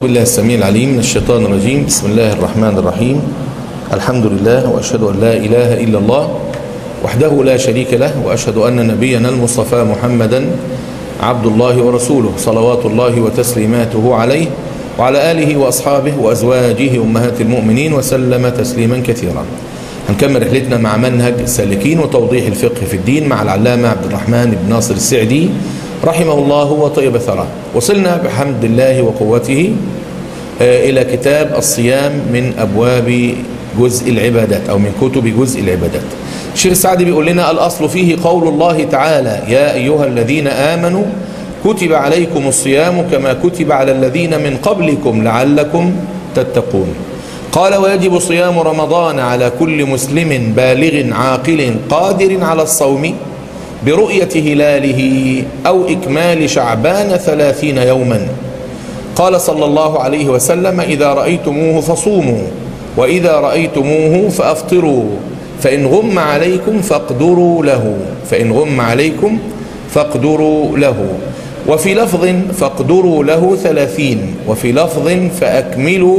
بالله السميع العليم من الشيطان الرجيم بسم الله الرحمن الرحيم الحمد لله وأشهد أن لا إله إلا الله وحده لا شريك له وأشهد أن نبينا المصطفى محمدا عبد الله ورسوله صلوات الله وتسليماته عليه وعلى آله وأصحابه وأزواجه أمهات المؤمنين وسلم تسليما كثيرا هنكمل رحلتنا مع منهج السالكين وتوضيح الفقه في الدين مع العلامة عبد الرحمن بن ناصر السعدي رحمه الله وطيب ثراه وصلنا بحمد الله وقوته إلى كتاب الصيام من أبواب جزء العبادات أو من كتب جزء العبادات الشيخ السعدي بيقول لنا الأصل فيه قول الله تعالى يا أيها الذين آمنوا كتب عليكم الصيام كما كتب على الذين من قبلكم لعلكم تتقون قال ويجب صيام رمضان على كل مسلم بالغ عاقل قادر على الصوم برؤية هلاله أو إكمال شعبان ثلاثين يوما قال صلى الله عليه وسلم إذا رأيتموه فصوموا وإذا رأيتموه فأفطروا فإن غم عليكم فاقدروا له فإن غم عليكم فاقدروا له وفي لفظ فاقدروا له ثلاثين وفي لفظ فأكملوا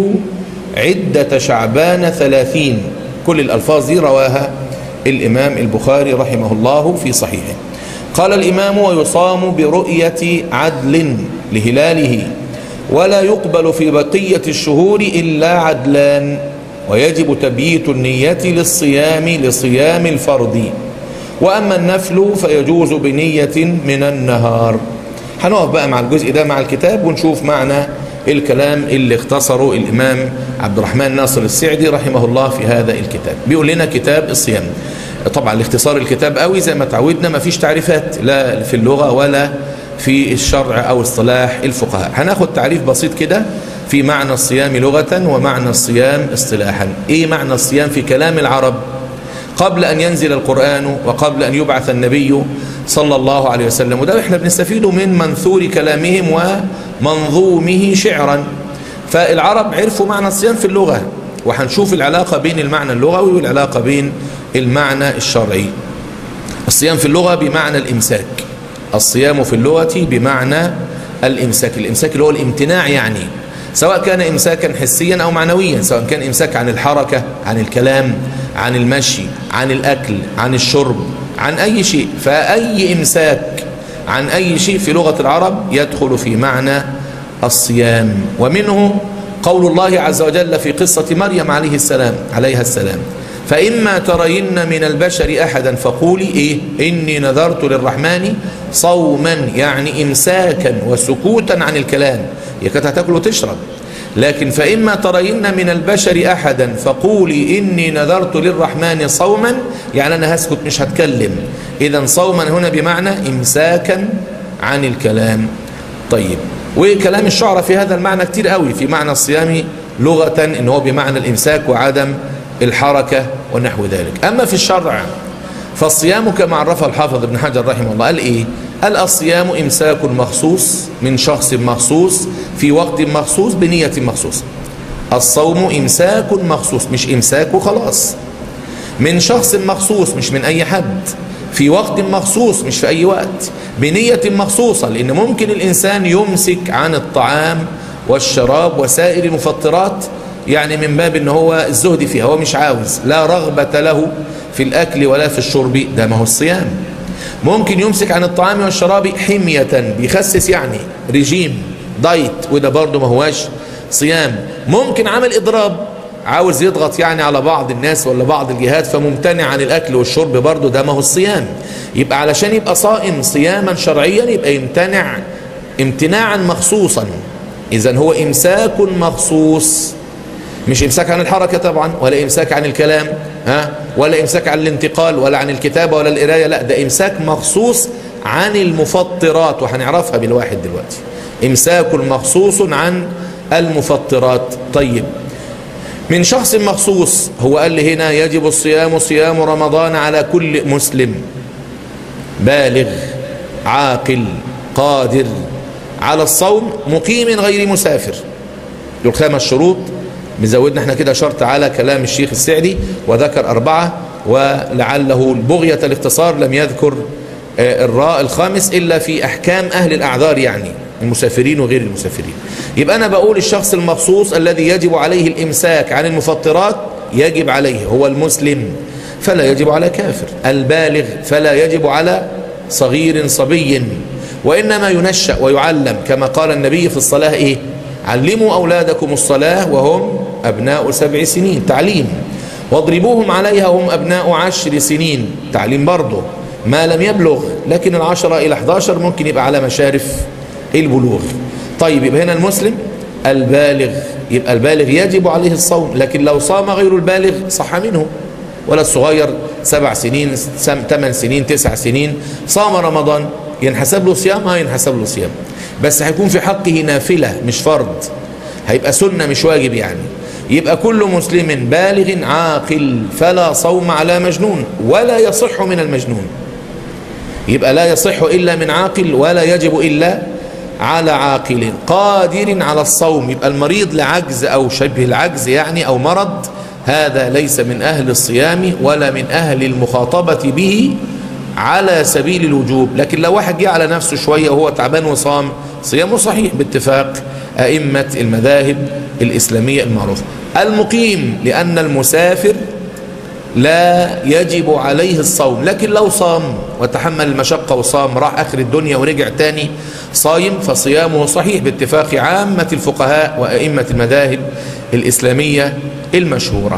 عدة شعبان ثلاثين كل الألفاظ دي رواها الإمام البخاري رحمه الله في صحيحه قال الإمام ويصام برؤية عدل لهلاله ولا يقبل في بقية الشهور إلا عدلان ويجب تبييت النية للصيام لصيام الفرض وأما النفل فيجوز بنية من النهار هنقف بقى مع الجزء ده مع الكتاب ونشوف معنى الكلام اللي اختصره الإمام عبد الرحمن ناصر السعدي رحمه الله في هذا الكتاب بيقول لنا كتاب الصيام طبعا لاختصار الكتاب قوي زي ما تعودنا ما فيش تعريفات لا في اللغة ولا في الشرع أو اصطلاح الفقهاء هناخد تعريف بسيط كده في معنى الصيام لغة ومعنى الصيام اصطلاحا ايه معنى الصيام في كلام العرب قبل أن ينزل القرآن وقبل أن يبعث النبي صلى الله عليه وسلم وده احنا بنستفيده من منثور كلامهم ومنظومه شعرا فالعرب عرفوا معنى الصيام في اللغة وهنشوف العلاقة بين المعنى اللغوي والعلاقة بين المعنى الشرعي الصيام في اللغة بمعنى الإمساك الصيام في اللغة بمعنى الإمساك الإمساك اللي هو الامتناع يعني سواء كان إمساكا حسيا أو معنويا سواء كان إمساك عن الحركة عن الكلام عن المشي عن الأكل عن الشرب عن أي شيء فأي إمساك عن أي شيء في لغة العرب يدخل في معنى الصيام ومنه قول الله عز وجل في قصة مريم عليه السلام عليها السلام فإما ترين من البشر أحدا فقولي إيه إني نذرت للرحمن صوما يعني إمساكا وسكوتا عن الكلام هي كانت هتاكل وتشرب لكن فإما ترين من البشر أحدا فقولي إني نذرت للرحمن صوما يعني أنا هسكت مش هتكلم إذا صوما هنا بمعنى إمساكا عن الكلام طيب وكلام الشعراء في هذا المعنى كتير قوي في معنى الصيام لغة إن هو بمعنى الإمساك وعدم الحركة ونحو ذلك أما في الشرع فالصيام كما عرفه الحافظ ابن حجر رحمه الله قال إيه قال الصيام إمساك مخصوص من شخص مخصوص في وقت مخصوص بنية مخصوصة الصوم إمساك مخصوص مش إمساك وخلاص من شخص مخصوص مش من أي حد في وقت مخصوص مش في أي وقت بنية مخصوصة لأن ممكن الإنسان يمسك عن الطعام والشراب وسائر المفطرات يعني من باب ان هو الزهد فيها هو مش عاوز لا رغبة له في الأكل ولا في الشرب ده ما هو الصيام ممكن يمسك عن الطعام والشراب حمية بيخسس يعني رجيم دايت وده برضه ما هواش صيام ممكن عمل إضراب عاوز يضغط يعني على بعض الناس ولا بعض الجهات فممتنع عن الأكل والشرب برضه ده ما هو الصيام يبقى علشان يبقى صائم صياما شرعيا يبقى يمتنع امتناعا مخصوصا إذا هو إمساك مخصوص مش إمساك عن الحركة طبعا ولا إمساك عن الكلام ها ولا إمساك عن الانتقال ولا عن الكتابة ولا القراية لا ده إمساك مخصوص عن المفطرات وهنعرفها بالواحد دلوقتي إمساك مخصوص عن المفطرات طيب من شخص مخصوص هو قال لي هنا يجب الصيام صيام رمضان على كل مسلم بالغ عاقل قادر على الصوم مقيم غير مسافر دول خمس شروط مزودنا احنا كده شرط على كلام الشيخ السعدي وذكر أربعة ولعله البغية الاختصار لم يذكر الراء الخامس إلا في أحكام أهل الأعذار يعني المسافرين وغير المسافرين يبقى أنا بقول الشخص المخصوص الذي يجب عليه الإمساك عن المفطرات يجب عليه هو المسلم فلا يجب على كافر البالغ فلا يجب على صغير صبي وإنما ينشأ ويعلم كما قال النبي في الصلاة إيه علموا أولادكم الصلاة وهم أبناء سبع سنين تعليم واضربوهم عليها وهم أبناء عشر سنين تعليم برضه ما لم يبلغ لكن العشرة إلى 11 ممكن يبقى على مشارف البلوغ طيب يبقى هنا المسلم البالغ يبقى البالغ يجب عليه الصوم لكن لو صام غير البالغ صح منه ولا الصغير سبع سنين ثمان سنين تسع سنين صام رمضان ينحسب له صيام اه ينحسب له صيام بس هيكون في حقه نافلة مش فرض هيبقى سنة مش واجب يعني يبقى كل مسلم بالغ عاقل فلا صوم على مجنون ولا يصح من المجنون يبقى لا يصح إلا من عاقل ولا يجب إلا على عاقل قادر على الصوم يبقى المريض لعجز أو شبه العجز يعني أو مرض هذا ليس من أهل الصيام ولا من أهل المخاطبة به على سبيل الوجوب لكن لو واحد جه على نفسه شوية وهو تعبان وصام صيامه صحيح باتفاق أئمة المذاهب الإسلامية المعروفة المقيم لأن المسافر لا يجب عليه الصوم لكن لو صام وتحمل المشقة وصام راح آخر الدنيا ورجع تاني صايم فصيامه صحيح باتفاق عامة الفقهاء وأئمة المذاهب الإسلامية المشهورة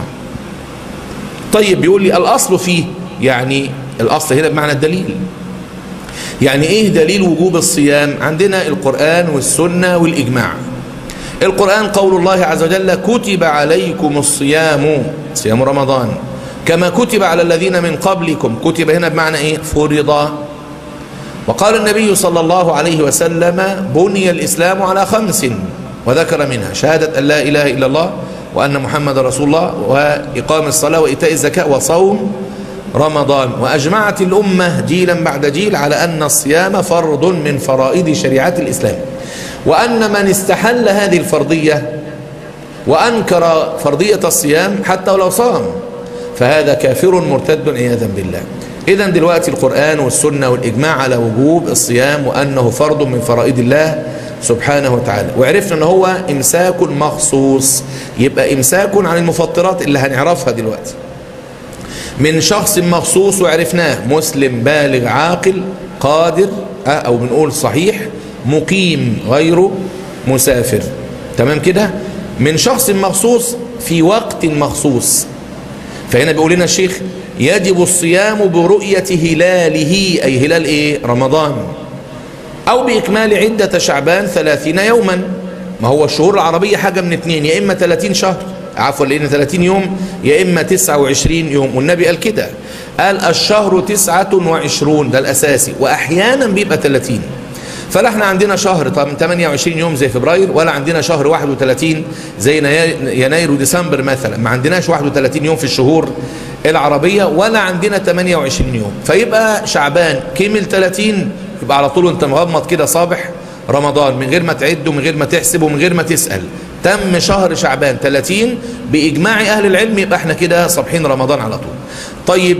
طيب بيقول لي الأصل فيه يعني الأصل هنا بمعنى الدليل يعني إيه دليل وجوب الصيام عندنا القرآن والسنة والإجماع القرآن قول الله عز وجل كتب عليكم الصيام صيام رمضان كما كتب على الذين من قبلكم كتب هنا بمعنى إيه فرض وقال النبي صلى الله عليه وسلم بني الإسلام على خمس وذكر منها شهادة أن لا إله إلا الله وأن محمد رسول الله وإقام الصلاة وإيتاء الزكاة وصوم رمضان وأجمعت الأمة جيلا بعد جيل على أن الصيام فرض من فرائض شريعة الإسلام وأن من استحل هذه الفرضية وأنكر فرضية الصيام حتى ولو صام فهذا كافر مرتد عياذا بالله إذا دلوقتي القرآن والسنة والإجماع على وجوب الصيام وأنه فرض من فرائض الله سبحانه وتعالى وعرفنا أنه هو إمساك مخصوص يبقى إمساك عن المفطرات اللي هنعرفها دلوقتي من شخص مخصوص وعرفناه مسلم بالغ عاقل قادر أو بنقول صحيح مقيم غير مسافر تمام كده من شخص مخصوص في وقت مخصوص فهنا بيقول لنا الشيخ يجب الصيام برؤية هلاله أي هلال إيه رمضان أو بإكمال عدة شعبان ثلاثين يوما ما هو الشهور العربية حاجة من اتنين يا إما 30 شهر عفوا لأن 30 يوم يا إما 29 يوم والنبي قال كده قال الشهر 29 ده الأساسي وأحيانا بيبقى 30 فلا احنا عندنا شهر طب 28 يوم زي فبراير ولا عندنا شهر 31 زي يناير وديسمبر مثلا ما عندناش 31 يوم في الشهور العربية ولا عندنا 28 يوم فيبقى شعبان كمل 30 يبقى على طول انت مغمض كده صابح رمضان من غير ما تعد ومن غير ما تحسب ومن غير ما تسأل تم شهر شعبان 30 بإجماع أهل العلم يبقى احنا كده صبحين رمضان على طول طيب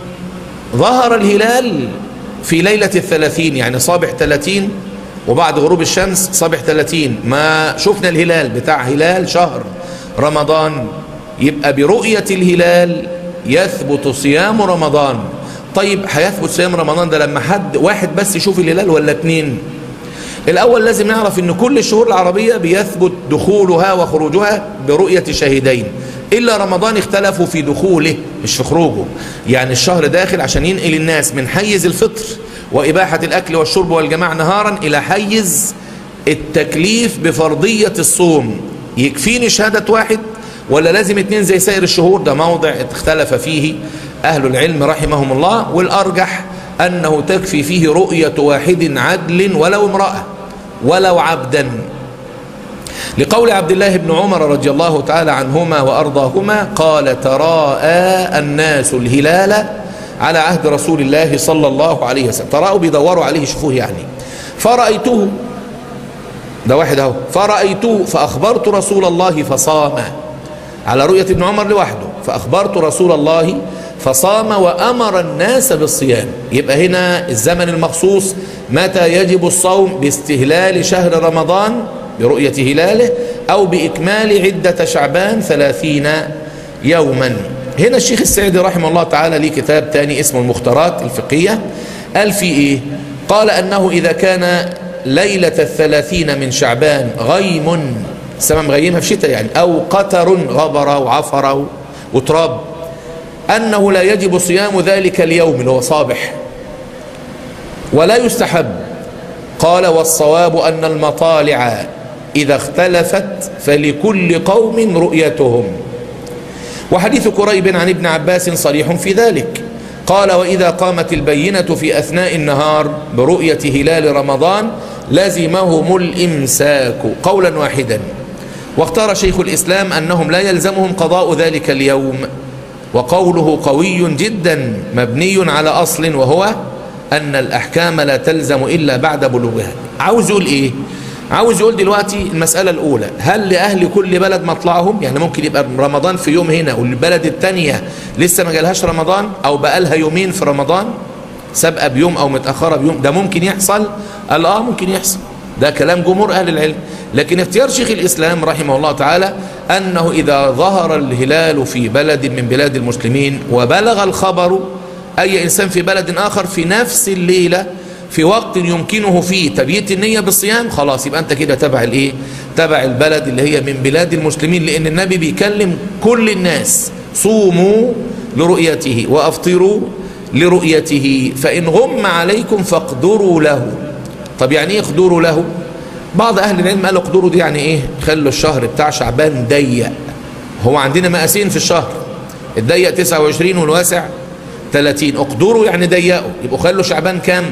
ظهر الهلال في ليلة الثلاثين يعني صابح 30 وبعد غروب الشمس صابح 30 ما شفنا الهلال بتاع هلال شهر رمضان يبقى برؤية الهلال يثبت صيام رمضان طيب هيثبت صيام رمضان ده لما حد واحد بس يشوف الهلال ولا اتنين الأول لازم نعرف أن كل الشهور العربية بيثبت دخولها وخروجها برؤية شاهدين إلا رمضان اختلفوا في دخوله مش في خروجه يعني الشهر داخل عشان ينقل الناس من حيز الفطر وإباحة الأكل والشرب والجماع نهارا إلى حيز التكليف بفرضية الصوم يكفيني شهادة واحد ولا لازم اتنين زي سائر الشهور ده موضع اختلف فيه أهل العلم رحمهم الله والأرجح أنه تكفي فيه رؤية واحد عدل ولو امرأة ولو عبدا لقول عبد الله بن عمر رضي الله تعالى عنهما وأرضاهما قال تراءى الناس الهلال على عهد رسول الله صلى الله عليه وسلم تراءوا بيدوروا عليه شوفوه يعني فرأيته ده واحد اهو فرأيته فأخبرت رسول الله فصام على رؤية ابن عمر لوحده فأخبرت رسول الله فصام وأمر الناس بالصيام يبقى هنا الزمن المخصوص متى يجب الصوم باستهلال شهر رمضان برؤية هلاله أو بإكمال عدة شعبان ثلاثين يوما هنا الشيخ السعدي رحمه الله تعالى ليه كتاب تاني اسمه المختارات الفقهية قال في إيه قال أنه إذا كان ليلة الثلاثين من شعبان غيم السماء مغيمة في شتاء يعني أو قتر غبر وعفر وتراب أنه لا يجب صيام ذلك اليوم اللي هو صابح ولا يستحب قال والصواب أن المطالع إذا اختلفت فلكل قوم رؤيتهم وحديث كريب عن ابن عباس صريح في ذلك قال وإذا قامت البينة في أثناء النهار برؤية هلال رمضان لزمهم الإمساك قولا واحدا واختار شيخ الإسلام أنهم لا يلزمهم قضاء ذلك اليوم وقوله قوي جدا مبني على أصل وهو أن الأحكام لا تلزم إلا بعد بلوغها عاوز يقول إيه عاوز يقول دلوقتي المسألة الأولى هل لأهل كل بلد مطلعهم يعني ممكن يبقى رمضان في يوم هنا والبلد التانية لسه ما جالهاش رمضان أو بقالها يومين في رمضان سابقة بيوم أو متأخرة بيوم ده ممكن يحصل قال آه ممكن يحصل ده كلام جمهور أهل العلم لكن اختيار شيخ الإسلام رحمه الله تعالى أنه إذا ظهر الهلال في بلد من بلاد المسلمين وبلغ الخبر أي إنسان في بلد آخر في نفس الليلة في وقت يمكنه فيه تبييت النية بالصيام خلاص يبقى أنت كده تبع الإيه تبع البلد اللي هي من بلاد المسلمين لأن النبي بيكلم كل الناس صوموا لرؤيته وأفطروا لرؤيته فإن غم عليكم فاقدروا له طب يعني ايه اقدروا له بعض اهل العلم قالوا اقدروا دي يعني ايه خلوا الشهر بتاع شعبان ضيق هو عندنا مقاسين في الشهر الضيق 29 والواسع 30 اقدروا يعني ضيقوا يبقوا خلوا شعبان كام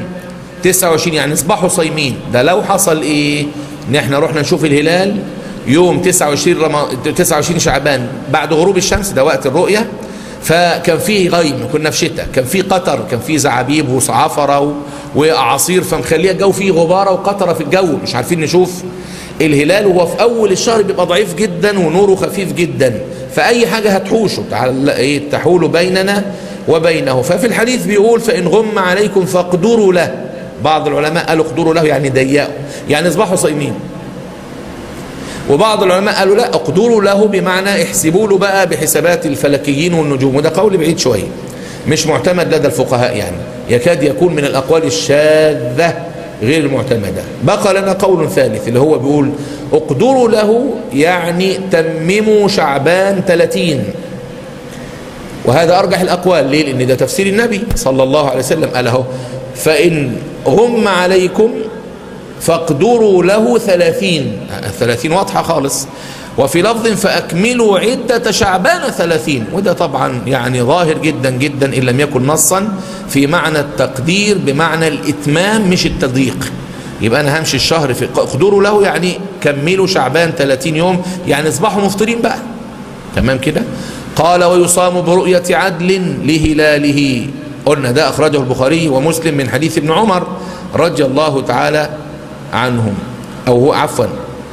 29 يعني اصبحوا صايمين ده لو حصل ايه ان احنا رحنا نشوف الهلال يوم 29 رم... 29 شعبان بعد غروب الشمس ده وقت الرؤيه فكان فيه غيم كنا في شتاء كان فيه قطر كان فيه زعابيب وصعافره واعاصير فمخليه الجو فيه غباره وقطره في الجو مش عارفين نشوف الهلال وهو في اول الشهر بيبقى ضعيف جدا ونوره خفيف جدا فاي حاجه هتحوشه ايه تحول بيننا وبينه ففي الحديث بيقول فان غم عليكم فاقدروا له بعض العلماء قالوا اقدروا له يعني ضيقوا يعني اصبحوا صايمين وبعض العلماء قالوا لا اقدروا له بمعنى احسبوا له بقى بحسابات الفلكيين والنجوم وده قول بعيد شويه مش معتمد لدى الفقهاء يعني يكاد يكون من الاقوال الشاذه غير المعتمده بقى لنا قول ثالث اللي هو بيقول اقدروا له يعني تمموا شعبان 30 وهذا ارجح الاقوال ليه لان ده تفسير النبي صلى الله عليه وسلم قال اهو فان غم عليكم فاقدروا له ثلاثين الثلاثين واضحة خالص وفي لفظ فأكملوا عدة شعبان ثلاثين وده طبعا يعني ظاهر جدا جدا إن لم يكن نصا في معنى التقدير بمعنى الإتمام مش التضييق يبقى أنا همشي الشهر في اقدروا له يعني كملوا شعبان 30 يوم يعني اصبحوا مفطرين بقى تمام كده قال ويصام برؤية عدل لهلاله قلنا ده أخرجه البخاري ومسلم من حديث ابن عمر رضي الله تعالى عنهم أو هو عفوا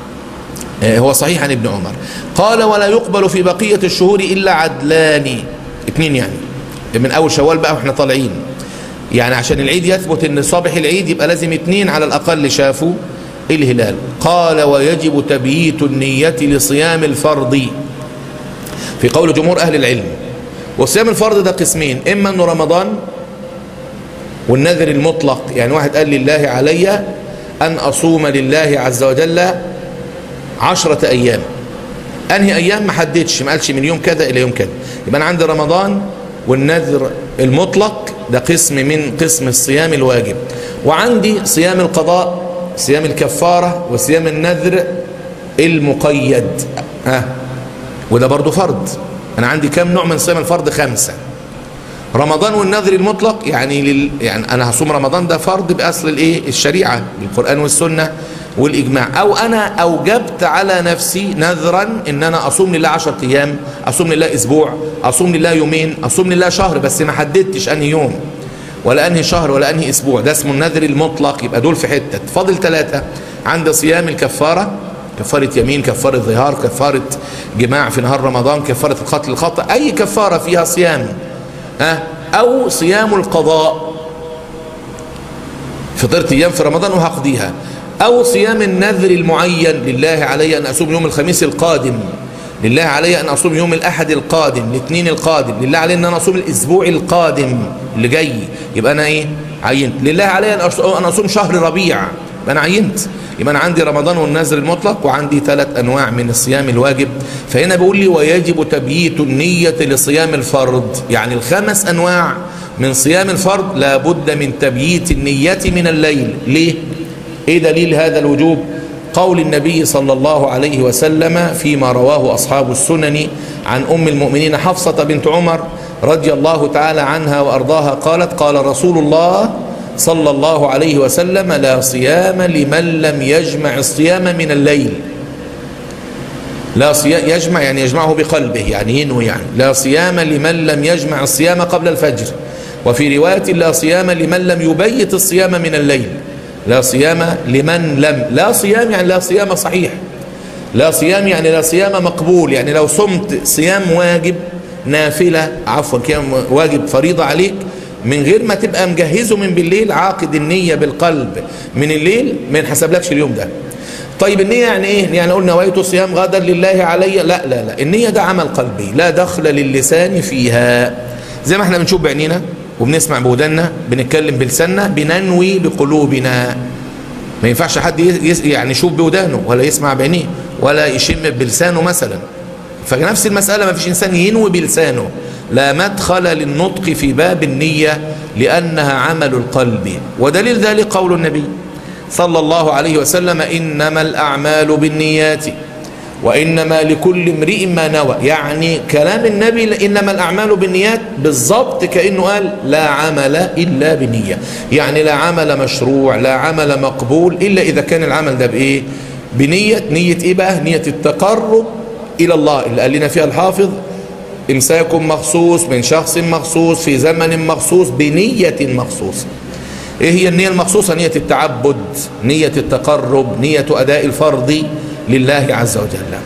هو صحيح عن ابن عمر قال ولا يقبل في بقية الشهور إلا عدلان اتنين يعني من أول شوال بقى واحنا طالعين يعني عشان العيد يثبت ان صباح العيد يبقى لازم اتنين على الأقل شافوا الهلال قال ويجب تبييت النية لصيام الفرض في قول جمهور أهل العلم وصيام الفرض ده قسمين إما أنه رمضان والنذر المطلق يعني واحد قال لله علي أن أصوم لله عز وجل عشرة أيام أنهي أيام ما حددش ما قالش من يوم كذا إلى يوم كذا يبقى أنا عندي رمضان والنذر المطلق ده قسم من قسم الصيام الواجب وعندي صيام القضاء صيام الكفارة وصيام النذر المقيد ها وده برضو فرض أنا عندي كم نوع من صيام الفرض خمسة رمضان والنذر المطلق يعني لل... يعني انا هصوم رمضان ده فرض باصل الايه الشريعه بالقران والسنه والاجماع او انا اوجبت على نفسي نذرا ان انا اصوم لله 10 ايام اصوم لله اسبوع اصوم لله يومين اصوم لله شهر بس ما حددتش انهي يوم ولا انهي شهر ولا انهي اسبوع ده اسمه النذر المطلق يبقى دول في حته فاضل ثلاثه عند صيام الكفاره كفارة يمين كفارة ظهار كفارة جماع في نهار رمضان كفارة القتل الخطأ أي كفارة فيها صيام ها او صيام القضاء فطرت ايام في رمضان وهقضيها او صيام النذر المعين لله علي ان اصوم يوم الخميس القادم لله علي ان اصوم يوم الاحد القادم الاثنين القادم لله علي ان انا اصوم الاسبوع القادم اللي جاي يبقى انا ايه عينت لله علي ان اصوم شهر ربيع يبقى انا عينت يبقى انا عندي رمضان والنذر المطلق وعندي ثلاث انواع من الصيام الواجب فهنا بيقول لي ويجب تبييت النية لصيام الفرض يعني الخمس انواع من صيام الفرض لابد من تبييت النية من الليل ليه ايه دليل هذا الوجوب قول النبي صلى الله عليه وسلم فيما رواه أصحاب السنن عن أم المؤمنين حفصة بنت عمر رضي الله تعالى عنها وأرضاها قالت قال رسول الله صلى الله عليه وسلم لا صيام لمن لم يجمع الصيام من الليل لا صيام يجمع يعني يجمعه بقلبه يعني ينوي يعني لا صيام لمن لم يجمع الصيام قبل الفجر وفي رواية لا صيام لمن لم يبيت الصيام من الليل لا صيام لمن لم لا صيام يعني لا صيام صحيح لا صيام يعني لا صيام مقبول يعني لو صمت صيام واجب نافلة عفوا كان واجب فريضة عليك من غير ما تبقى مجهزه من بالليل عاقد النية بالقلب من الليل ما ينحسبلكش اليوم ده طيب النية يعني ايه يعني قلنا نويت صيام غدا لله علي لا لا لا النية ده عمل قلبي لا دخل للسان فيها زي ما احنا بنشوف بعينينا وبنسمع بودنا بنتكلم بلساننا بننوي بقلوبنا ما ينفعش حد يعني يشوف بودانه ولا يسمع بعينيه ولا يشم بلسانه مثلا فنفس المسألة ما فيش إنسان ينوي بلسانه لا مدخل للنطق في باب النية لأنها عمل القلب ودليل ذلك قول النبي صلى الله عليه وسلم إنما الأعمال بالنيات وإنما لكل امرئ ما نوى يعني كلام النبي إنما الأعمال بالنيات بالضبط كأنه قال لا عمل إلا بنية يعني لا عمل مشروع لا عمل مقبول إلا إذا كان العمل ده بإيه بنية نية إيه بقى نية التقرب إلى الله اللي قال لنا فيها الحافظ إمساك مخصوص من شخص مخصوص في زمن مخصوص بنية مخصوصة إيه هي النية المخصوصة نية التعبد نية التقرب نية أداء الفرض لله عز وجل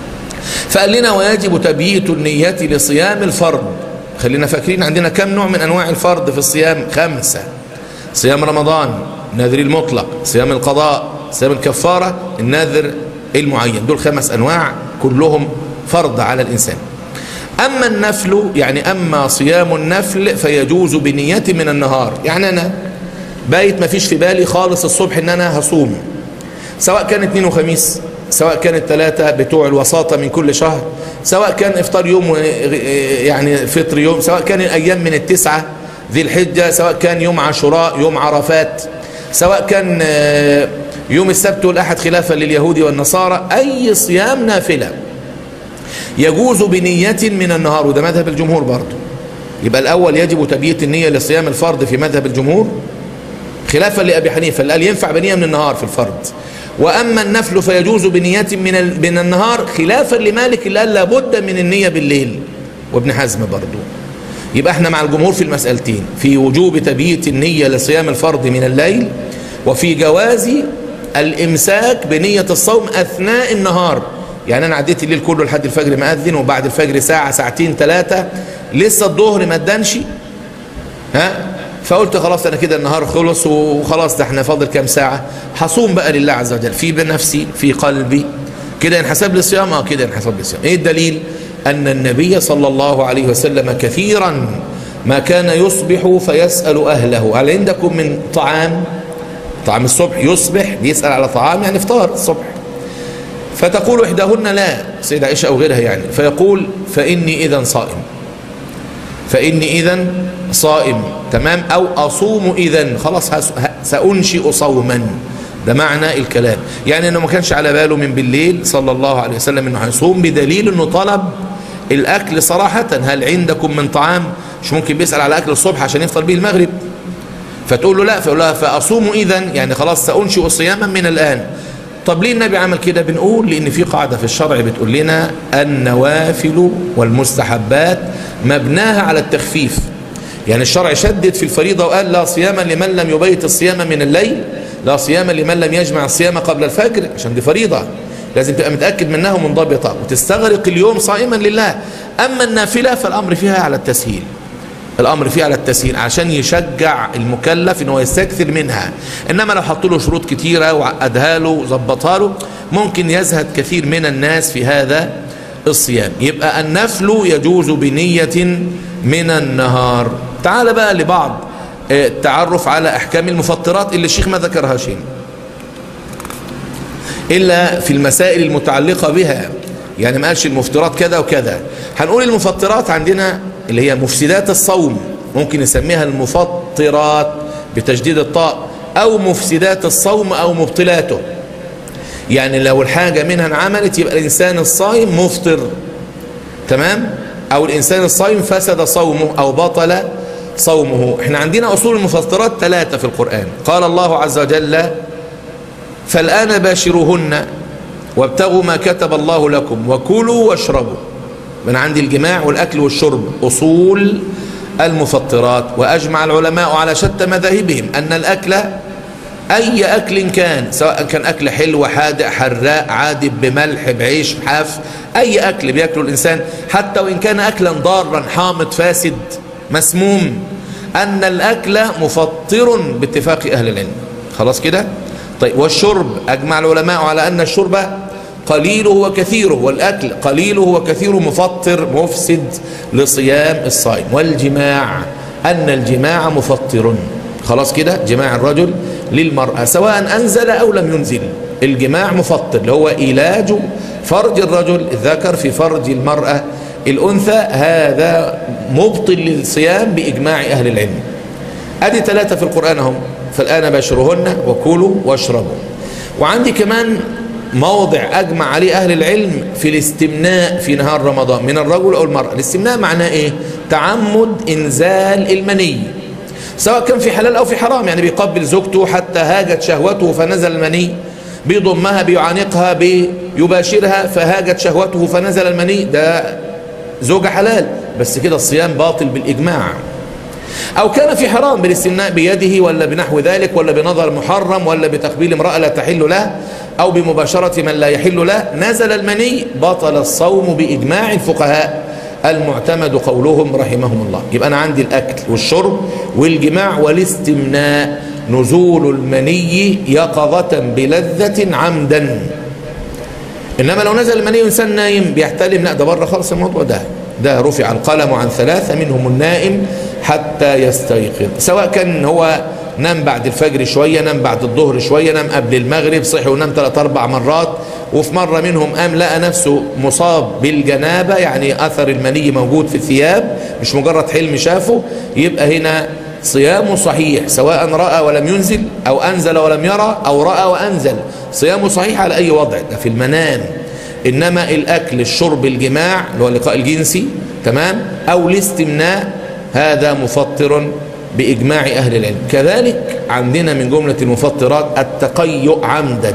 فقال لنا ويجب تبييت النية لصيام الفرض خلينا فاكرين عندنا كم نوع من أنواع الفرض في الصيام خمسة صيام رمضان النذر المطلق صيام القضاء صيام الكفارة النذر المعين دول خمس أنواع كلهم فرض على الإنسان أما النفل يعني أما صيام النفل فيجوز بنية من النهار يعني أنا بايت ما فيش في بالي خالص الصبح ان انا هصوم سواء كان اثنين وخميس سواء كان الثلاثة بتوع الوساطة من كل شهر سواء كان افطار يوم يعني فطر يوم سواء كان الايام من التسعة ذي الحجة سواء كان يوم عاشوراء يوم عرفات سواء كان يوم السبت والأحد خلافا لليهود والنصارى أي صيام نافلة يجوز بنية من النهار وده مذهب الجمهور برضه يبقى الأول يجب تبييت النية لصيام الفرض في مذهب الجمهور خلافا لأبي حنيفة اللي قال ينفع بنية من النهار في الفرض وأما النفل فيجوز بنية من من النهار خلافا لمالك اللي قال لابد من النية بالليل وابن حزم برضه يبقى احنا مع الجمهور في المسألتين في وجوب تبييت النية لصيام الفرض من الليل وفي جواز الامساك بنية الصوم اثناء النهار يعني انا عديت الليل كله لحد الفجر مأذن وبعد الفجر ساعة ساعتين ثلاثة لسه الظهر ما ادانش ها فقلت خلاص انا كده النهار خلص وخلاص ده احنا فاضل كام ساعة هصوم بقى لله عز وجل في بنفسي في قلبي كده ينحسب لي الصيام اه كده ينحسب لي الصيام ايه الدليل ان النبي صلى الله عليه وسلم كثيرا ما كان يصبح فيسأل اهله هل عندكم من طعام طعام الصبح يصبح بيسأل على طعام يعني افطار الصبح فتقول إحداهن لا سيدة عائشة أو غيرها يعني فيقول فإني إذا صائم فإني إذا صائم تمام أو أصوم إذا خلاص سأنشئ صوما ده معنى الكلام يعني أنه ما كانش على باله من بالليل صلى الله عليه وسلم أنه هيصوم بدليل أنه طلب الأكل صراحة هل عندكم من طعام مش ممكن بيسأل على أكل الصبح عشان يفطر به المغرب فتقول له لا فيقول لها فأصوم إذا يعني خلاص سأنشئ صياما من الآن طب ليه النبي عمل كده بنقول لأن في قاعدة في الشرع بتقول لنا النوافل والمستحبات مبناها على التخفيف يعني الشرع شدد في الفريضة وقال لا صيام لمن لم يبيت الصيام من الليل لا صيام لمن لم يجمع الصيام قبل الفجر عشان دي فريضة لازم تبقى متأكد منها ومنضبطة وتستغرق اليوم صائما لله أما النافلة فالأمر فيها على التسهيل الامر فيه على التسهيل عشان يشجع المكلف ان هو يستكثر منها انما لو حط له شروط كتيره وعقدها له وظبطها له ممكن يزهد كثير من الناس في هذا الصيام يبقى النفل يجوز بنيه من النهار تعال بقى لبعض التعرف على احكام المفطرات اللي الشيخ ما ذكرهاش هنا الا في المسائل المتعلقه بها يعني ما قالش المفطرات كذا وكذا هنقول المفطرات عندنا اللي هي مفسدات الصوم ممكن نسميها المفطرات بتجديد الطاء او مفسدات الصوم او مبطلاته يعني لو الحاجة منها انعملت يبقى الانسان الصائم مفطر تمام او الانسان الصائم فسد صومه او بطل صومه احنا عندنا اصول المفطرات ثلاثة في القرآن قال الله عز وجل فالآن باشروهن وابتغوا ما كتب الله لكم وكلوا واشربوا من عند الجماع والأكل والشرب أصول المفطرات وأجمع العلماء على شتى مذاهبهم أن الأكل أي أكل كان سواء كان أكل حلو حادق حراء عادب بملح بعيش حاف أي أكل بيأكله الإنسان حتى وإن كان أكلا ضارا حامض فاسد مسموم أن الأكل مفطر باتفاق أهل العلم خلاص كده طيب والشرب أجمع العلماء على أن الشرب قليله وكثيره والأكل قليله وكثيره مفطر مفسد لصيام الصائم والجماع أن الجماع مفطر خلاص كده جماع الرجل للمرأة سواء أنزل أو لم ينزل الجماع مفطر اللي هو علاج فرج الرجل الذكر في فرج المرأة الأنثى هذا مبطل للصيام بإجماع أهل العلم أدي ثلاثة في القرآن هم فالآن باشرهن وكلوا واشربوا وعندي كمان موضع أجمع عليه أهل العلم في الاستمناء في نهار رمضان من الرجل أو المرأة الاستمناء معناه إيه تعمد إنزال المني سواء كان في حلال أو في حرام يعني بيقبل زوجته حتى هاجت شهوته فنزل المني بيضمها بيعانقها بيباشرها فهاجت شهوته فنزل المني ده زوجة حلال بس كده الصيام باطل بالإجماع أو كان في حرام بالاستمناء بيده ولا بنحو ذلك ولا بنظر محرم ولا بتقبيل امرأة لا تحل له أو بمباشرة من لا يحل له نزل المني بطل الصوم بإجماع الفقهاء المعتمد قولهم رحمهم الله يبقى أنا عندي الأكل والشرب والجماع والاستمناء نزول المني يقظة بلذة عمدا إنما لو نزل المني إنسان نايم بيحتلم لا ده بره خالص الموضوع ده ده رفع القلم عن ثلاثة منهم النائم حتى يستيقظ سواء كان هو نام بعد الفجر شوية نام بعد الظهر شوية نام قبل المغرب صحي ونام ثلاث أربع مرات وفي مرة منهم قام لقى نفسه مصاب بالجنابة يعني أثر المني موجود في الثياب مش مجرد حلم شافه يبقى هنا صيامه صحيح سواء رأى ولم ينزل أو أنزل ولم يرى أو رأى وأنزل صيامه صحيح على أي وضع ده في المنام إنما الأكل الشرب الجماع اللي هو اللقاء الجنسي تمام أو الاستمناء هذا مفطر بإجماع أهل العلم كذلك عندنا من جملة المفطرات التقيؤ عمدا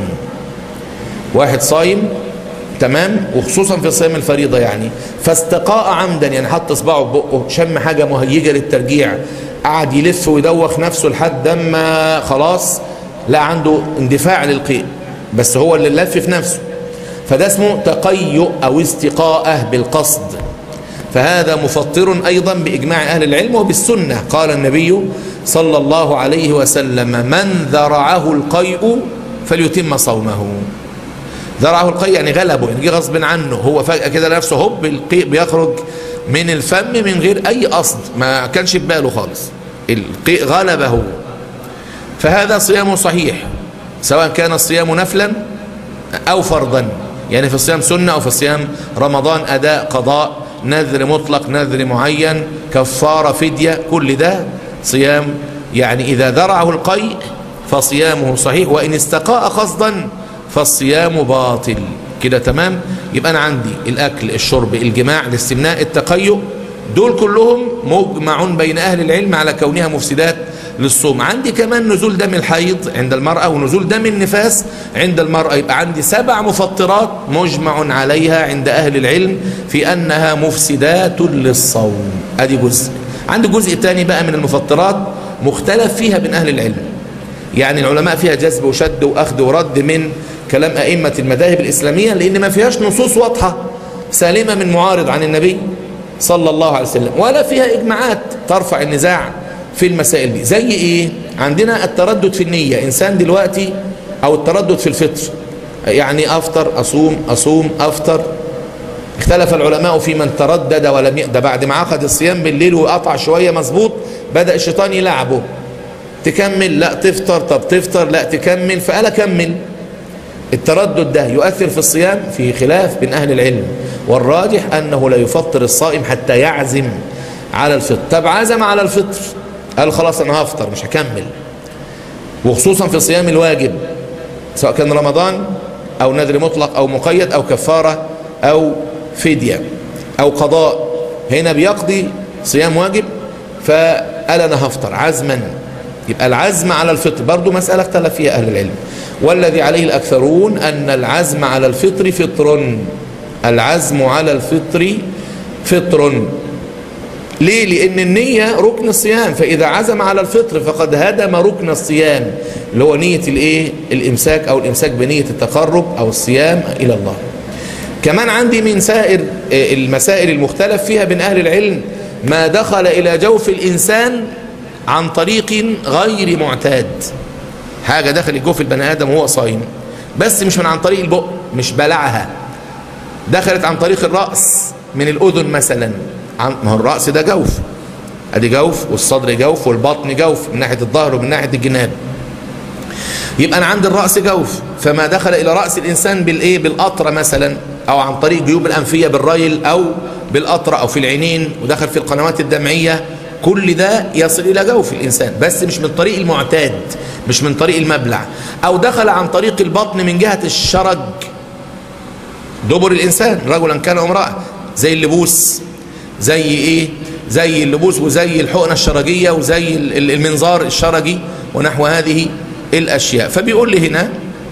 واحد صايم تمام وخصوصا في صيام الفريضة يعني فاستقاء عمدا يعني حط صباعه في بقه شم حاجة مهيجة للترجيع قعد يلف ويدوخ نفسه لحد ما خلاص لا عنده اندفاع للقيء بس هو اللي لف في نفسه فده اسمه تقيؤ أو استقاءة بالقصد فهذا مفطر أيضا بإجماع أهل العلم وبالسنة قال النبي صلى الله عليه وسلم من ذرعه القيء فليتم صومه ذرعه القيء يعني غلبه يعني جه غصب عنه هو فجأة كده نفسه هوب القيء بيخرج من الفم من غير أي قصد ما كانش في باله خالص القيء غلبه فهذا صيامه صحيح سواء كان الصيام نفلا أو فرضا يعني في الصيام سنة أو في الصيام رمضان أداء قضاء نذر مطلق نذر معين كفارة فدية كل ده صيام يعني إذا ذرعه القيء فصيامه صحيح وإن استقاء قصدا فالصيام باطل كده تمام يبقى أنا عندي الأكل الشرب الجماع الاستمناء التقيؤ دول كلهم مجمع بين أهل العلم على كونها مفسدات للصوم عندي كمان نزول دم الحيض عند المرأة ونزول دم النفاس عند المرأة يبقى عندي سبع مفطرات مجمع عليها عند أهل العلم في أنها مفسدات للصوم ادي جزء عندي جزء تاني بقى من المفطرات مختلف فيها بين أهل العلم يعني العلماء فيها جذب وشد وأخذ ورد من كلام أئمة المذاهب الإسلامية لأن ما فيهاش نصوص واضحة سالمة من معارض عن النبي صلى الله عليه وسلم ولا فيها إجماعات ترفع النزاع في المسائل دي زي إيه عندنا التردد في النية إنسان دلوقتي أو التردد في الفطر يعني أفطر أصوم أصوم أفطر اختلف العلماء في من تردد ولم ي... ده بعد ما عقد الصيام بالليل وقطع شوية مظبوط بدأ الشيطان يلعبه تكمل لا تفطر طب تفطر لا تكمل فقال كمل التردد ده يؤثر في الصيام في خلاف بين أهل العلم والراجح أنه لا يفطر الصائم حتى يعزم على الفطر طب عزم على الفطر قال خلاص أنا هفطر مش هكمل وخصوصا في صيام الواجب سواء كان رمضان أو نذر مطلق أو مقيد أو كفارة أو فدية أو قضاء هنا بيقضي صيام واجب فقال أنا هفطر عزما يبقى العزم على الفطر برضو مسألة اختلف فيها أهل العلم والذي عليه الأكثرون أن العزم على الفطر فطر العزم على الفطر فطر ليه لأن النية ركن الصيام فإذا عزم على الفطر فقد هدم ركن الصيام اللي هو نية الايه الإمساك أو الإمساك بنية التقرب أو الصيام إلى الله كمان عندي من سائر المسائل المختلف فيها بين أهل العلم ما دخل إلى جوف الإنسان عن طريق غير معتاد حاجة دخلت جوف البني آدم وهو صايم بس مش من عن طريق البق مش بلعها دخلت عن طريق الرأس من الأذن مثلا ما هو الرأس ده جوف ادي جوف والصدر جوف والبطن جوف من ناحية الظهر ومن ناحية الجناب يبقى انا عند الرأس جوف فما دخل الى رأس الانسان بالايه بالقطرة مثلا او عن طريق جيوب الانفية بالريل او بالقطرة او في العينين ودخل في القنوات الدمعية كل ده يصل الى جوف الانسان بس مش من طريق المعتاد مش من طريق المبلع او دخل عن طريق البطن من جهة الشرج دبر الانسان رجلا كان امرأة زي اللبوس زي ايه زي اللبوس وزي الحقنة الشرجية وزي المنظار الشرجي ونحو هذه الاشياء فبيقول لي هنا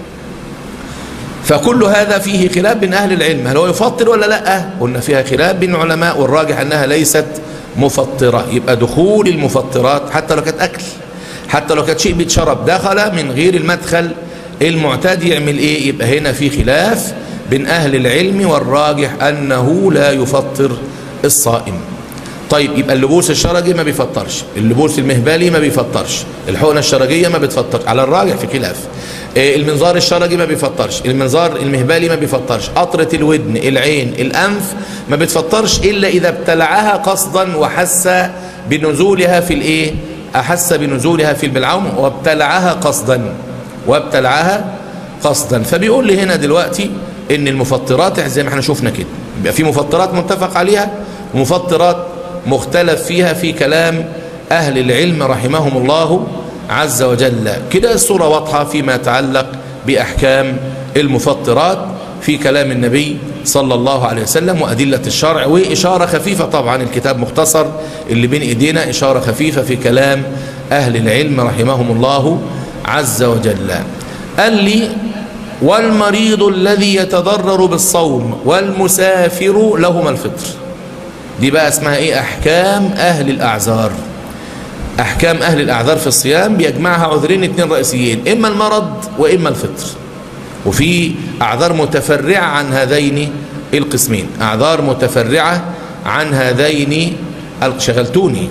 فكل هذا فيه خلاف بين اهل العلم هل هو يفطر ولا لا قلنا فيها خلاف بين العلماء والراجح انها ليست مفطرة يبقى دخول المفطرات حتى لو كانت اكل حتى لو كانت شيء بيتشرب دخل من غير المدخل المعتاد يعمل ايه يبقى هنا في خلاف بين اهل العلم والراجح انه لا يفطر الصائم طيب يبقى اللبوس الشرجي ما بيفطرش اللبوس المهبلي ما بيفطرش الحقنة الشرجية ما بتفطرش على الراجح في خلاف المنظار الشرجي ما بيفطرش المنظار المهبلي ما بيفطرش قطرة الودن العين الأنف ما بتفطرش إلا إذا ابتلعها قصدا وحس بنزولها في الإيه أحس بنزولها في البلعوم وابتلعها قصدا وابتلعها قصدا فبيقول لي هنا دلوقتي ان المفطرات زي ما احنا شفنا كده يبقى في مفطرات متفق عليها ومفطرات مختلف فيها في كلام أهل العلم رحمهم الله عز وجل كده الصورة واضحة فيما يتعلق بأحكام المفطرات في كلام النبي صلى الله عليه وسلم وأدلة الشرع وإشارة خفيفة طبعا الكتاب مختصر اللي بين إيدينا إشارة خفيفة في كلام أهل العلم رحمهم الله عز وجل قال لي والمريض الذي يتضرر بالصوم والمسافر لهما الفطر دي بقى اسمها ايه احكام اهل الاعذار احكام اهل الاعذار في الصيام بيجمعها عذرين اتنين رئيسيين اما المرض واما الفطر وفي اعذار متفرعة عن هذين القسمين اعذار متفرعة عن هذين شغلتوني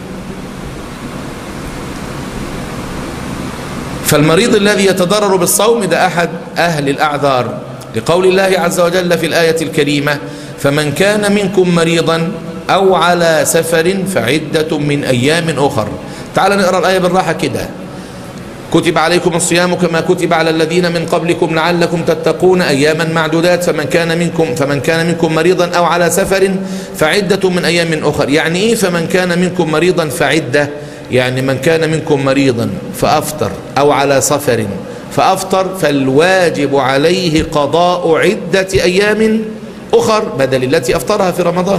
فالمريض الذي يتضرر بالصوم ده احد اهل الاعذار لقول الله عز وجل في الايه الكريمه فمن كان منكم مريضا أو على سفر فعدة من أيام أخر تعال نقرأ الآية بالراحة كده كتب عليكم الصيام كما كتب على الذين من قبلكم لعلكم تتقون أياما معدودات فمن كان منكم فمن كان منكم مريضا أو على سفر فعدة من أيام أخر يعني إيه فمن كان منكم مريضا فعدة يعني من كان منكم مريضا فأفطر أو على سفر فأفطر فالواجب عليه قضاء عدة أيام أخر بدل التي أفطرها في رمضان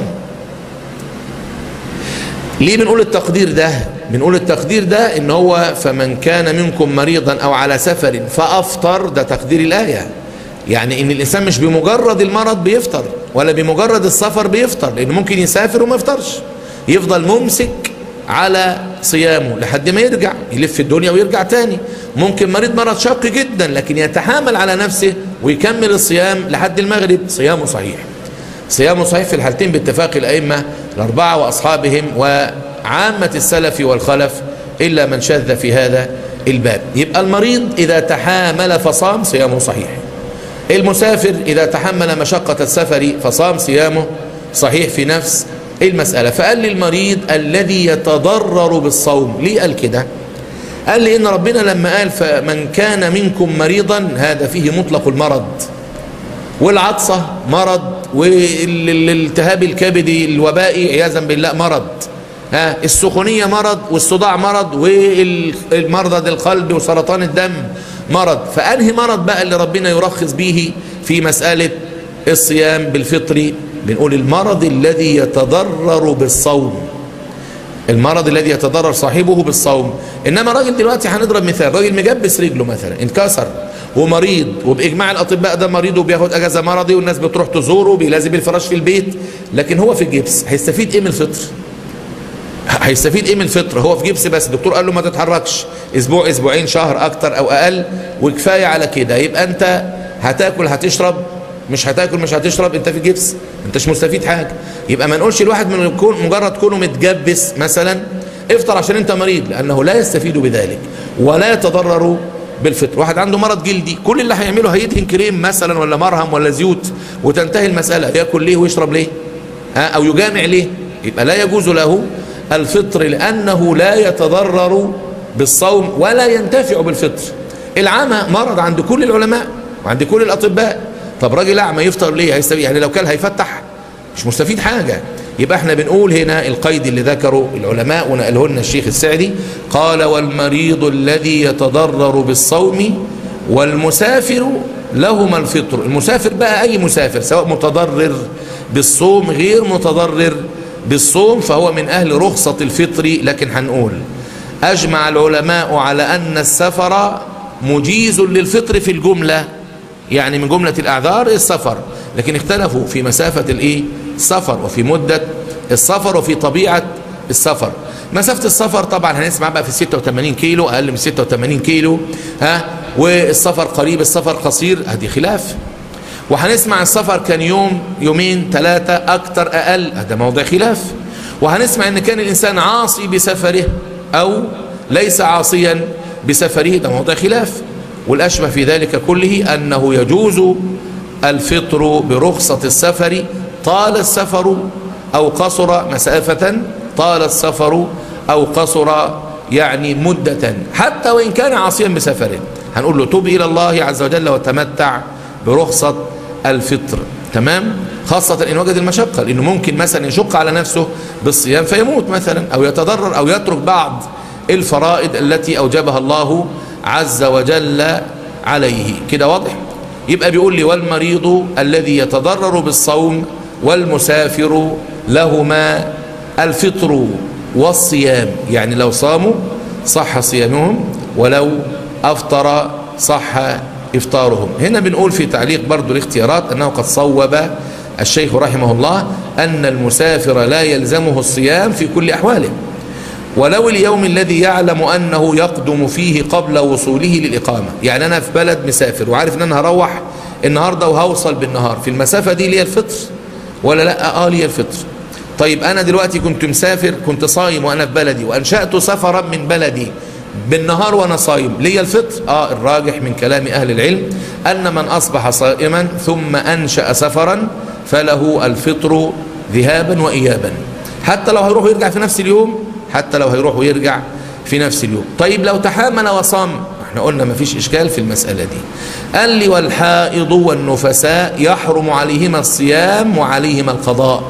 ليه بنقول التقدير ده بنقول التقدير ده ان هو فمن كان منكم مريضا او على سفر فافطر ده تقدير الايه يعني ان الانسان مش بمجرد المرض بيفطر ولا بمجرد السفر بيفطر لانه ممكن يسافر وما يفطرش يفضل ممسك على صيامه لحد ما يرجع يلف الدنيا ويرجع تاني ممكن مريض مرض شاق جدا لكن يتحامل على نفسه ويكمل الصيام لحد المغرب صيامه صحيح صيامه صحيح في الحالتين باتفاق الأئمة الأربعة وأصحابهم وعامة السلف والخلف إلا من شذ في هذا الباب يبقى المريض إذا تحامل فصام صيامه صحيح المسافر إذا تحمل مشقة السفر فصام صيامه صحيح في نفس المسألة فقال لي المريض الذي يتضرر بالصوم ليه قال كده قال لي إن ربنا لما قال فمن كان منكم مريضا هذا فيه مطلق المرض والعطسة مرض والالتهاب الكبدي الوبائي عياذا بالله مرض ها السخونية مرض والصداع مرض والمرض القلب وسرطان الدم مرض فأنهي مرض بقى اللي ربنا يرخص به في مسألة الصيام بالفطر بنقول المرض الذي يتضرر بالصوم المرض الذي يتضرر صاحبه بالصوم انما راجل دلوقتي هنضرب مثال راجل مجبس رجله مثلا انكسر ومريض وباجماع الاطباء ده مريض وبياخد اجازه مرضي والناس بتروح تزوره بيلازم الفراش في البيت لكن هو في الجبس هيستفيد ايه من الفطر هيستفيد ايه من الفطر هو في جبس بس الدكتور قال له ما تتحركش اسبوع اسبوعين شهر اكتر او اقل وكفايه على كده يبقى انت هتاكل هتشرب مش هتاكل مش هتشرب انت في جبس انت مش مستفيد حاجه يبقى ما نقولش الواحد من يكون مجرد كونه متجبس مثلا افطر عشان انت مريض لانه لا يستفيد بذلك ولا يتضرر بالفطر واحد عنده مرض جلدي كل اللي هيعمله هيدهن كريم مثلا ولا مرهم ولا زيوت وتنتهي المساله ياكل ليه ويشرب ليه ها او يجامع ليه يبقى لا يجوز له الفطر لانه لا يتضرر بالصوم ولا ينتفع بالفطر العمى مرض عند كل العلماء وعند كل الاطباء طب راجل اعمى يفطر ليه هيستفيد يعني لو كان هيفتح مش مستفيد حاجه يبقى احنا بنقول هنا القيد اللي ذكره العلماء ونقله لنا الشيخ السعدي قال والمريض الذي يتضرر بالصوم والمسافر لهما الفطر المسافر بقى اي مسافر سواء متضرر بالصوم غير متضرر بالصوم فهو من اهل رخصة الفطر لكن هنقول اجمع العلماء على ان السفر مجيز للفطر في الجملة يعني من جملة الاعذار السفر لكن اختلفوا في مسافة الايه السفر وفي مدة السفر وفي طبيعة السفر مسافة السفر طبعا هنسمع بقى في 86 كيلو اقل من 86 كيلو ها والسفر قريب السفر قصير هذه خلاف وهنسمع السفر كان يوم يومين ثلاثة أكتر أقل هذا موضع خلاف وهنسمع أن كان الإنسان عاصي بسفره أو ليس عاصيا بسفره ده موضع خلاف والأشبه في ذلك كله أنه يجوز الفطر برخصة السفر طال السفر أو قصر مسافة طال السفر أو قصر يعني مدة حتى وإن كان عاصيا بسفره هنقول له توب إلى الله عز وجل وتمتع برخصة الفطر تمام خاصة إن وجد المشقة لأنه ممكن مثلا يشق على نفسه بالصيام فيموت مثلا أو يتضرر أو يترك بعض الفرائض التي أوجبها الله عز وجل عليه كده واضح يبقى بيقول لي والمريض الذي يتضرر بالصوم والمسافر لهما الفطر والصيام يعني لو صاموا صح صيامهم ولو أفطر صح إفطارهم هنا بنقول في تعليق برضو الاختيارات أنه قد صوب الشيخ رحمه الله أن المسافر لا يلزمه الصيام في كل أحواله ولو اليوم الذي يعلم أنه يقدم فيه قبل وصوله للإقامة يعني أنا في بلد مسافر وعارف أن أنا هروح النهاردة وهوصل بالنهار في المسافة دي لي الفطر ولا لا آه لي الفطر طيب أنا دلوقتي كنت مسافر كنت صايم وأنا في بلدي وأنشأت سفرا من بلدي بالنهار وانا صايم ليا الفطر اه الراجح من كلام اهل العلم ان من اصبح صائما ثم انشا سفرا فله الفطر ذهابا وايابا حتى لو هيروح ويرجع في نفس اليوم حتى لو هيروح ويرجع في نفس اليوم طيب لو تحامل وصام احنا قلنا ما فيش اشكال في المساله دي قال لي والحائض والنفساء يحرم عليهما الصيام وعليهما القضاء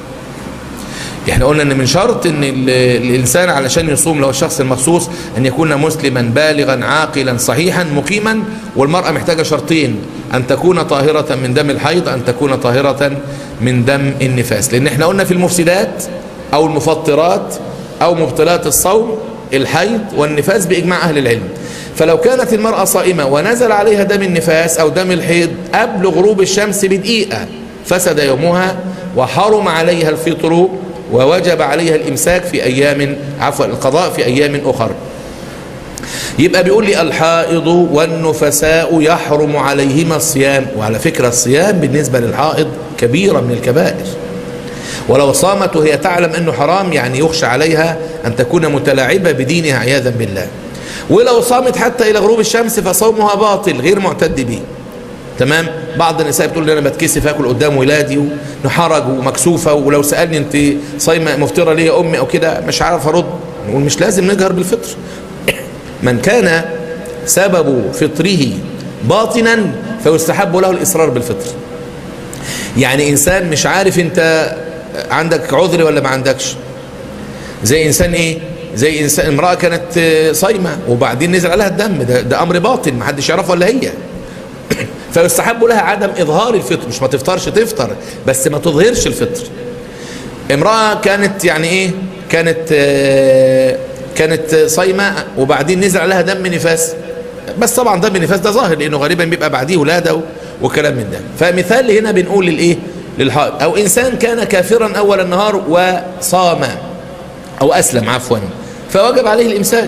احنا قلنا ان من شرط ان الانسان علشان يصوم لو الشخص المخصوص ان يكون مسلما بالغا عاقلا صحيحا مقيما والمرأة محتاجة شرطين ان تكون طاهرة من دم الحيض ان تكون طاهرة من دم النفاس لان احنا قلنا في المفسدات او المفطرات او مبطلات الصوم الحيض والنفاس باجماع اهل العلم فلو كانت المرأة صائمة ونزل عليها دم النفاس او دم الحيض قبل غروب الشمس بدقيقة فسد يومها وحرم عليها الفطر ووجب عليها الإمساك في أيام عفوا القضاء في أيام أخر يبقى بيقول لي الحائض والنفساء يحرم عليهما الصيام وعلى فكرة الصيام بالنسبة للحائض كبيرة من الكبائر ولو صامت وهي تعلم أنه حرام يعني يخشى عليها أن تكون متلاعبة بدينها عياذا بالله ولو صامت حتى إلى غروب الشمس فصومها باطل غير معتد به تمام بعض النساء بتقول لي انا بتكسف اكل قدام ولادي وحرج ومكسوفه ولو سالني انت صايمه مفطره ليه يا امي او كده مش عارف ارد نقول مش لازم نجهر بالفطر من كان سبب فطره باطنا فيستحب له الاصرار بالفطر يعني انسان مش عارف انت عندك عذر ولا ما عندكش زي انسان ايه زي انسان امراه كانت صايمه وبعدين نزل عليها الدم ده, ده امر باطن ما حدش يعرفه ولا هي فيستحب لها عدم اظهار الفطر مش ما تفطرش تفطر بس ما تظهرش الفطر امراه كانت يعني ايه كانت آه كانت صايمه وبعدين نزل عليها دم نفاس بس طبعا دم النفاس ده ظاهر لانه غالبا بيبقى بعديه ولاده وكلام من ده فمثال هنا بنقول للايه للحائض او انسان كان كافرا اول النهار وصام او اسلم عفوا فوجب عليه الامساك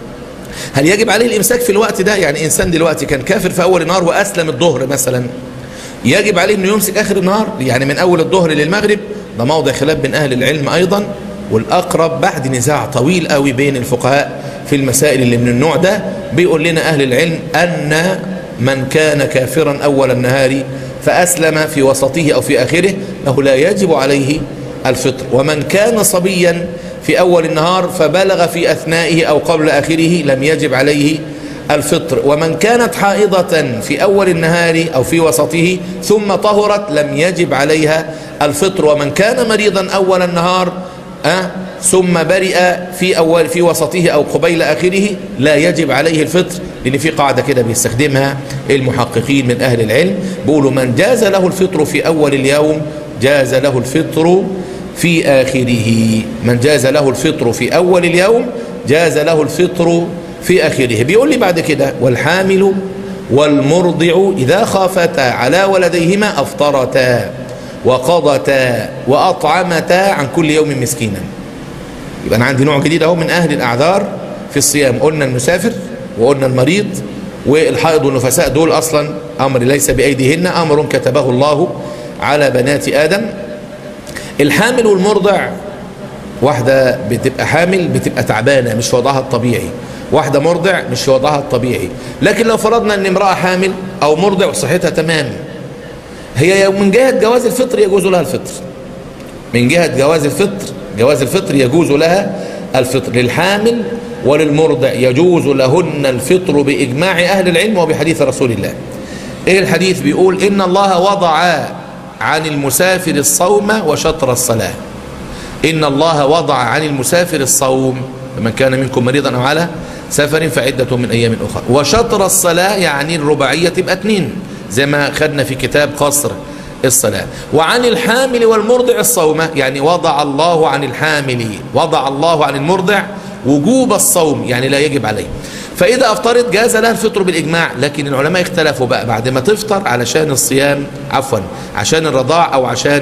هل يجب عليه الامساك في الوقت ده يعني انسان دلوقتي كان كافر في اول النهار واسلم الظهر مثلا يجب عليه انه يمسك اخر النهار يعني من اول الظهر للمغرب ده موضع خلاف بين اهل العلم ايضا والاقرب بعد نزاع طويل قوي بين الفقهاء في المسائل اللي من النوع ده بيقول لنا اهل العلم ان من كان كافرا اول النهار فاسلم في وسطه او في اخره له لا يجب عليه الفطر ومن كان صبيا في أول النهار فبلغ في أثنائه أو قبل آخره لم يجب عليه الفطر ومن كانت حائضة في أول النهار أو في وسطه ثم طهرت لم يجب عليها الفطر ومن كان مريضا أول النهار أه ثم برئ في أول في وسطه أو قبيل آخره لا يجب عليه الفطر لأن في قاعدة كده بيستخدمها المحققين من أهل العلم بيقولوا من جاز له الفطر في أول اليوم جاز له الفطر في آخره من جاز له الفطر في أول اليوم جاز له الفطر في آخره بيقول لي بعد كده والحامل والمرضع إذا خافتا على ولديهما أفطرتا وقضتا وأطعمتا عن كل يوم مسكينا يبقى أنا عندي نوع جديد أهو من أهل الأعذار في الصيام قلنا المسافر وقلنا المريض والحائض والنفساء دول أصلا أمر ليس بأيديهن أمر كتبه الله على بنات آدم الحامل والمرضع واحدة بتبقى حامل بتبقى تعبانة مش في وضعها الطبيعي واحدة مرضع مش في وضعها الطبيعي لكن لو فرضنا ان امرأة حامل او مرضع وصحتها تمام هي من جهة جواز الفطر يجوز لها الفطر من جهة جواز الفطر جواز الفطر يجوز لها الفطر للحامل وللمرضع يجوز لهن الفطر بإجماع أهل العلم وبحديث رسول الله إيه الحديث بيقول إن الله وضع عن المسافر الصوم وشطر الصلاة إن الله وضع عن المسافر الصوم فمن كان منكم مريضا أو على سفر فعدة من أيام أخرى وشطر الصلاة يعني الرباعية تبقى اتنين زي ما خدنا في كتاب قصر الصلاة وعن الحامل والمرضع الصوم يعني وضع الله عن الحامل وضع الله عن المرضع وجوب الصوم يعني لا يجب عليه فإذا أفطرت جاز لها الفطر بالإجماع لكن العلماء اختلفوا بقى بعد ما تفطر علشان الصيام عفوا عشان الرضاع أو عشان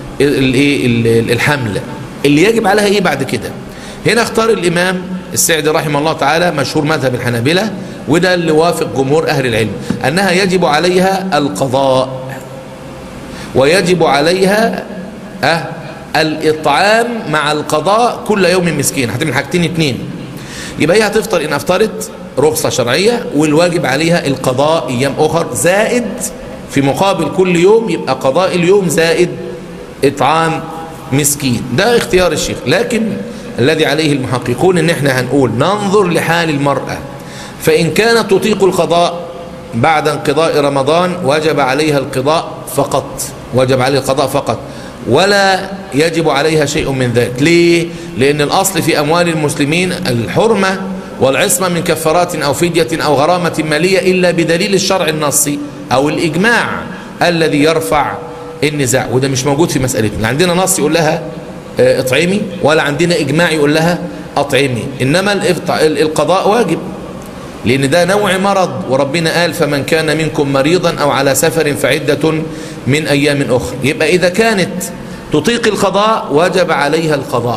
الحمل اللي يجب عليها إيه بعد كده هنا اختار الإمام السعدي رحمه الله تعالى مشهور مذهب الحنابلة وده اللي وافق جمهور أهل العلم أنها يجب عليها القضاء ويجب عليها أه الإطعام مع القضاء كل يوم مسكين هتعمل حاجتين اتنين يبقى هي هتفطر إن أفطرت رخصة شرعية والواجب عليها القضاء أيام أخر زائد في مقابل كل يوم يبقى قضاء اليوم زائد إطعام مسكين ده اختيار الشيخ لكن الذي عليه المحققون ان احنا هنقول ننظر لحال المرأة فإن كانت تطيق القضاء بعد انقضاء رمضان وجب عليها القضاء فقط وجب عليها القضاء فقط ولا يجب عليها شيء من ذلك ليه؟ لأن الأصل في أموال المسلمين الحرمة والعصمة من كفارات أو فدية أو غرامة مالية إلا بدليل الشرع النصي أو الإجماع الذي يرفع النزاع وده مش موجود في مسألتنا عندنا نص يقول لها اطعمي ولا عندنا إجماع يقول لها أطعمي إنما القضاء واجب لأن ده نوع مرض وربنا قال فمن كان منكم مريضا أو على سفر فعدة من أيام أخرى يبقى إذا كانت تطيق القضاء وجب عليها القضاء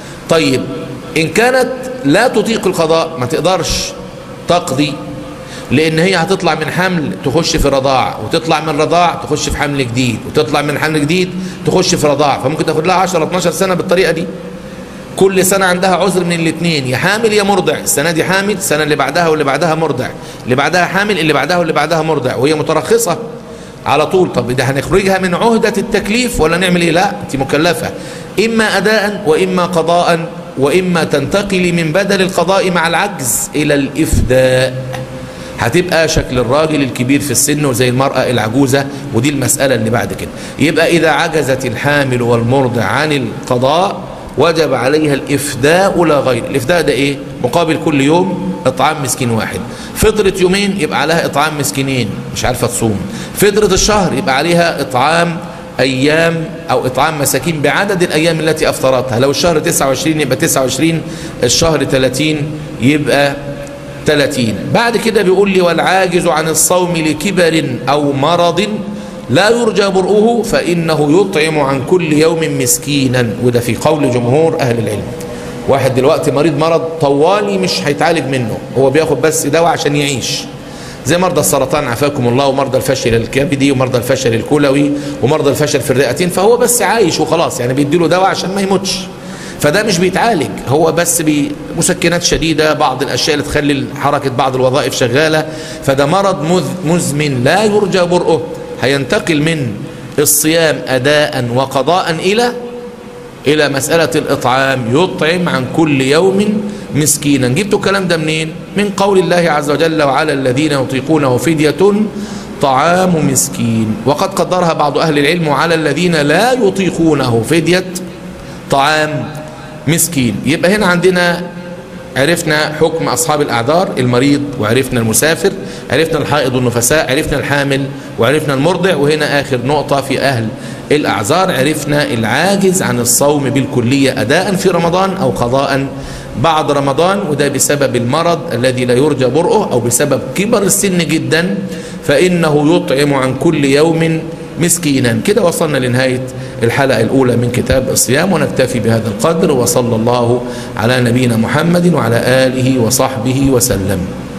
طيب إن كانت لا تطيق القضاء ما تقدرش تقضي لان هي هتطلع من حمل تخش في رضاع وتطلع من رضاع تخش في حمل جديد وتطلع من حمل جديد تخش في رضاع فممكن تاخد لها 10 12 سنه بالطريقه دي كل سنه عندها عذر من الاثنين يا حامل يا مرضع السنه دي حامل السنه اللي بعدها واللي بعدها مرضع اللي بعدها حامل اللي بعدها واللي بعدها مرضع وهي مترخصه على طول طب ده هنخرجها من عهده التكليف ولا نعمل ايه لا انت مكلفه اما اداء واما قضاء واما تنتقلي من بدل القضاء مع العجز الى الافداء هتبقى شكل الراجل الكبير في السن وزي المرأة العجوزة ودي المسألة اللي بعد كده يبقى إذا عجزت الحامل والمرضع عن القضاء وجب عليها الإفداء لا غير الإفداء ده إيه مقابل كل يوم إطعام مسكين واحد فطرة يومين يبقى عليها إطعام مسكينين مش عارفة تصوم فطرة الشهر يبقى عليها إطعام أيام أو إطعام مساكين بعدد الأيام التي أفطرتها لو الشهر 29 يبقى 29 الشهر 30 يبقى 30 بعد كده بيقول لي والعاجز عن الصوم لكبر أو مرض لا يرجى برؤه فإنه يطعم عن كل يوم مسكينا وده في قول جمهور أهل العلم واحد دلوقتي مريض مرض طوالي مش هيتعالج منه هو بياخد بس دواء عشان يعيش زي مرضى السرطان عافاكم الله ومرضى الفشل الكبدي ومرضى الفشل الكلوي ومرضى الفشل في الرئتين فهو بس عايش وخلاص يعني بيديله دواء عشان ما يموتش فده مش بيتعالج هو بس بمسكنات شديدة بعض الأشياء اللي تخلي حركة بعض الوظائف شغالة فده مرض مزمن لا يرجى برؤه هينتقل من الصيام أداء وقضاء إلى إلى مسألة الإطعام يطعم عن كل يوم مسكينا جبتوا الكلام ده منين من قول الله عز وجل وعلى الذين يطيقونه فدية طعام مسكين وقد قدرها بعض أهل العلم على الذين لا يطيقونه فدية طعام مسكين يبقى هنا عندنا عرفنا حكم أصحاب الأعذار المريض وعرفنا المسافر عرفنا الحائض والنفساء عرفنا الحامل وعرفنا المرضع وهنا آخر نقطة في أهل الأعذار عرفنا العاجز عن الصوم بالكلية أداء في رمضان أو قضاء بعد رمضان وده بسبب المرض الذي لا يرجى برؤه أو بسبب كبر السن جدا فإنه يطعم عن كل يوم مسكينا كده وصلنا لنهاية الحلقة الأولى من كتاب الصيام ونكتفي بهذا القدر وصلى الله على نبينا محمد وعلى آله وصحبه وسلم